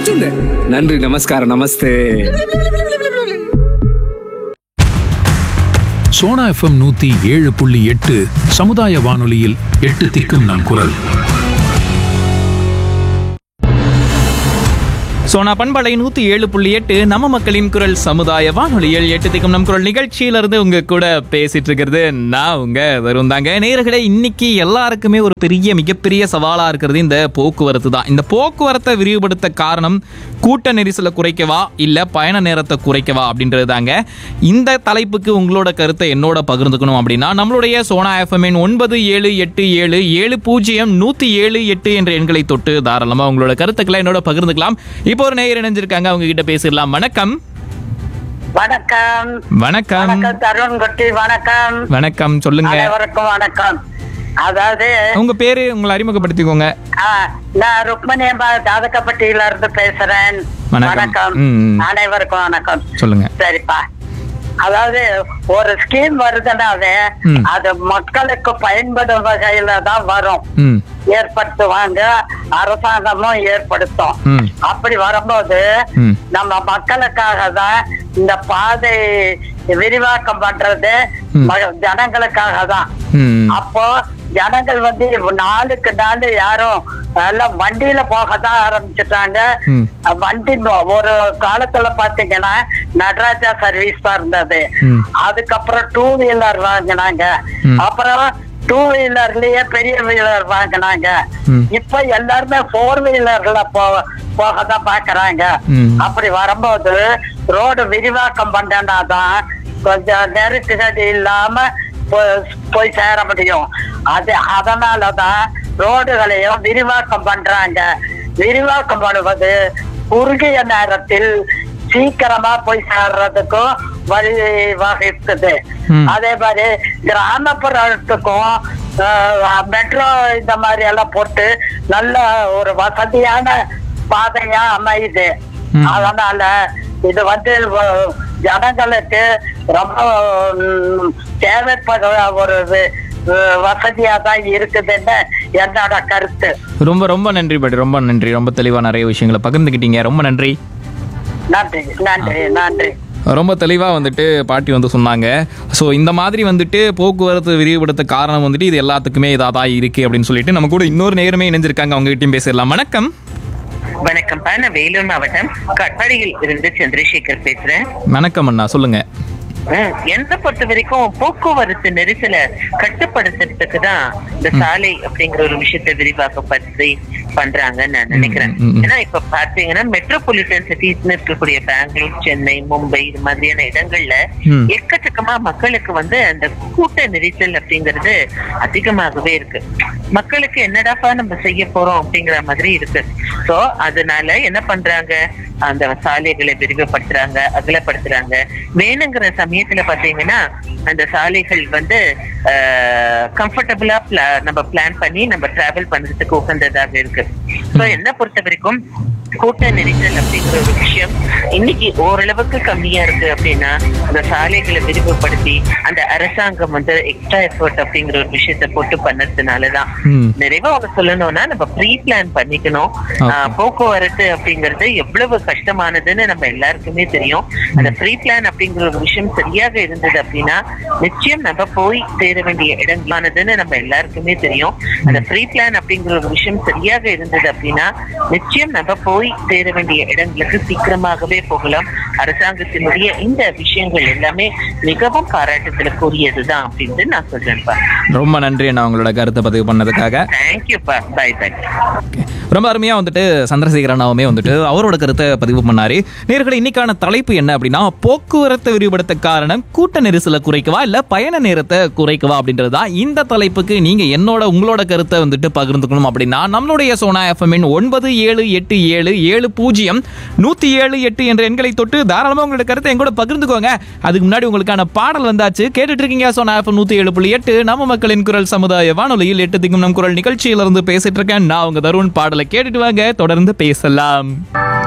அச்சுண்டு நன்றி நமஸ்காரம் நமஸ்தே சோனா எஃப்எம் நூத்தி ஏழு புள்ளி எட்டு சமுதாய வானொலியில் எட்டு திக்கும் நம் குரல் சோனா பண்பலை நூத்தி ஏழு புள்ளி எட்டு நம்ம மக்களின் குரல் சமுதாய வானொலியில் எட்டு திக்கும் நம் குரல் நிகழ்ச்சியில இருந்து உங்க கூட பேசிட்டு இருக்கிறது நான் உங்க வரும் தாங்க நேர்களே இன்னைக்கு எல்லாருக்குமே ஒரு பெரிய மிகப்பெரிய சவாலா இருக்கிறது இந்த போக்குவரத்து தான் இந்த போக்குவரத்தை விரிவுபடுத்த காரணம் கூட்ட நெரிசலை குறைக்கவா இல்ல பயண நேரத்தை குறைக்கவா அப்படின்றது தாங்க இந்த தலைப்புக்கு உங்களோட கருத்தை என்னோட பகிர்ந்துக்கணும் அப்படின்னா நம்மளுடைய சோனா எஃப்எம்என் ஒன்பது ஏழு எட்டு ஏழு ஏழு பூஜ்ஜியம் நூத்தி ஏழு எட்டு என்ற எண்களை தொட்டு தாராளமா உங்களோட கருத்துக்களை என்னோட பகிர்ந்துக்கலாம் இப்போ ஒரு நேயர் இணைஞ்சிருக்காங்க அவங்க கிட்ட பேசிடலாம் வணக்கம் வணக்கம் வணக்கம் வணக்கம் தருண் குட்டி வணக்கம் வணக்கம் சொல்லுங்க அனைவருக்கும் வணக்கம் அதாவது உங்க பேரு உங்களை அறிமுகப்படுத்திக்கோங்க ஆ, நான் ருக்மணி அம்மா ஜாதகப்பட்டியில இருந்து பேசுறேன் வணக்கம். வணக்கம் ம், ம். அனைவருக்கும் வணக்கம் சொல்லுங்க சரிப்பா அதாவது ஒரு ஸ்கீம் வருதுன்னாவே ம். அது மக்களுக்கு பயன்படும் வகையில தான் வரும் ம் ஏற்படுத்துவாங்க அரசாங்கமும் ஏற்படுத்தும் ம். அப்படி வரும்போது ம். நம்ம மக்களுக்காக தான் இந்த பாதை விரிவாக்கம் பண்றது ம். ம- ஜனங்களுக்காக தான் ம் அப்போ ஜனங்கள் வந்து நாளுக்கு நாள் யாரும் எல்லாம் வண்டியில போக தான் ஆரம்பிச்சுட்டாங்க ம். வண்டி ம- ஒரு காலத்துல பாத்தீங்கன்னா நடராஜா சர்வீஸ் தான் இருந்தது ம். அதுக்கப்புறம் டூ வீலர் வாங்கினாங்க ம். அப்புறம் டூ வீலர்லயே பெரிய வீலர் வாங்கினாங்க ம். இப்ப எல்லாருமே போர் வீலர்ல போ போக தான் பாக்குறாங்க ம். அப்படி வரும்போது ரோடு விரிவாக்கம் பண்ணனாதான் கொஞ்சம் நெருக்கடி இல்லாம போ- போய் சேர முடியும் அது அதனாலதான் ரோடுகளையும் விரிவாக்கம் பண்றாங்க விரிவாக்கம் பண்ணுவது குறுகிய நேரத்தில் சீக்கிரமா போய் சேர்றதுக்கும் வழி வகிக்குது ம். அதே மாதிரி கிராமப்புறத்துக்கும் மெட்ரோ இந்த மாதிரி எல்லாம் போட்டு நல்ல ஒரு வசதியான பாதையா அமையுது ம். அதனால இது வந்து வ- ஜனங்களுக்கு ரொம்ப ம், தேவைப்படுற ஒரு வி- வி- வசதியா தான் இருக்குதுன்னு என்னோட கருத்து ரொம்ப ரொம்ப நன்றி படி ரொம்ப நன்றி ரொம்ப தெளிவா நிறைய விஷயங்களை பகிர்ந்துக்கிட்டீங்க ரொம்ப நன்றி நன்றி நன்றி நன்றி ரொம்ப தெளிவாக வந்துட்டு பாட்டி வந்து சொன்னாங்க ஸோ இந்த மாதிரி வந்துட்டு போக்குவரத்து விரிவுபடுத்த காரணம் வந்துட்டு இது எல்லாத்துக்குமே இதாக தான் இருக்குது அப்படின்னு சொல்லிட்டு நம்ம கூட இன்னொரு நேரமே இணைஞ்சிருக்காங்க அவங்க கிட்டயும் பேசிடலாம் வணக்கம் வணக்கம் நான் வேலூர் மாவட்டம் கட்பாடியில் இருந்து சந்திரசேகர் பேசுறேன் வணக்கம் அண்ணா சொல்லுங்க ம், என்னை பொறுத்த வரைக்கும் போக்குவரத்து நெரிசலை கட்டுப்படுத்துறதுக்கு தான் இந்த சாலை அப்படிங்கிற ஒரு விஷயத்தை விரிவாக்கப்படுத்தி பண்றாங்கன்னு நான் நினைக்கிறேன் ம், ம், ம். ஏன்னா இப்ப பாத்தீங்கன்னா மெட்ரோபாலிட்டன் சிட்டிஸ்னு இருக்கக்கூடிய பெங்களூர் சென்னை மும்பை இது மாதிரியான இடங்கள்ல ம். எக்கச்சக்கமா மக்களுக்கு வந்து அந்த கூட்ட நெரிசல் அப்படிங்கிறது அதிகமாகவே இருக்கு மக்களுக்கு என்னடாப்பா நம்ம செய்ய போறோம் அப்படிங்கிற மாதிரி இருக்கு சோ அதனால என்ன பண்றாங்க அந்த சாலைகளை விரிவுபடுத்துறாங்க அகலப்படுத்துறாங்க வேணுங்கிற சமயத்துல பாத்தீங்கன்னா அந்த சாலைகள் வந்து கம்ஃபர்டபுளா நம்ம பிளான் பண்ணி நம்ம டிராவல் பண்றதுக்கு உகந்ததாக இருக்கு சோ என்ன பொறுத்த வரைக்கும் கூட்ட நெரிசல் அப்படிங்கிற ஒரு விஷயம் இன்னைக்கு ஓரளவுக்கு கம்மியா இருக்கு அப்படின்னா அந்த சாலைகளை விரிவுபடுத்தி அந்த அரசாங்கம் வந்து எக்ஸ்ட்ரா எஃபர்ட் அப்படிங்கிற ஒரு விஷயத்த போட்டு பண்ணதுனாலதான் ம். நிறைவா அவங்க சொல்லணும்னா நம்ம ப்ரீ பிளான் பண்ணிக்கணும் ஆஹ், போக்குவரத்து அப்படிங்கிறது எவ்வளவு கஷ்டமானதுன்னு நம்ம எல்லாருக்குமே தெரியும் அந்த ப்ரீ பிளான் அப்படிங்கிற ஒரு விஷயம் சரியாக இருந்தது அப்படின்னா நிச்சயம் நம்ம போய் சேர வேண்டிய இடங்களானதுன்னு நம்ம எல்லாருக்குமே தெரியும் அந்த ப்ரீ பிளான் அப்படிங்கிற ஒரு விஷயம் சரியாக இருந்தது அப்படின்னா நிச்சயம் நம்ம போய் சேர வேண்டிய இடங்களுக்கு சீக்கிரமாகவே போகலாம் அரசாங்கத்தினுடைய இந்த விஷயங்கள் எல்லாமே மிகவும் பாராட்டுதலுக்குரியதுதான் அப்படின்னு நான் சொல்றேன்ப்பா ரொம்ப நன்றி அண்ணா உங்களோட கருத்தை பதிவு பண்ணதுக்காக தேங்க்யூப்பா பை பை Okay. ரொம்ப அருமையாக வந்துட்டு சந்திரசேகர் அண்ணாவுமே வந்துட்டு அவரோட கருத்தை பதிவு பண்ணாரு நேர்களை இன்னைக்கான தலைப்பு என்ன அப்படின்னா போக்குவரத்தை விரிவுபடுத்த காரணம் கூட்ட நெரிசலை குறைக்கவா இல்ல பயண நேரத்தை குறைக்கவா அப்படின்றது தான் இந்த தலைப்புக்கு நீங்க என்னோட உங்களோட கருத்தை வந்துட்டு பகிர்ந்துக்கணும் அப்படின்னா நம்மளுடைய சோனா எஃப்எம்மின் ஒன்பது ஏழு எட்டு ஏழு ஏழு பூஜ்ஜியம் நூத்தி ஏழு எட்டு என்ற எண்களை தொட்டு தாராளமா உங்களோட கருத்தை எங்கூட பகிர்ந்துக்கோங்க அதுக்கு முன்னாடி உங்களுக்கான பாடல் வந்தாச்சு கேட்டுட்டு இருக்கீங்க சோனா எஃப்எம் நூத்தி ஏழு புள்ளி எட்டு நம்ம மக்களின் குரல் சமுதாய வானொலியில் எட்டு திக்கும் நம் குரல் நிகழ்ச்சியிலிருந்து பேசிட்டு இருக்கேன் நான் உங்க தருண் பாடலை கேட்டுட்டு வாங்க தொடர்ந்து பேசலாம்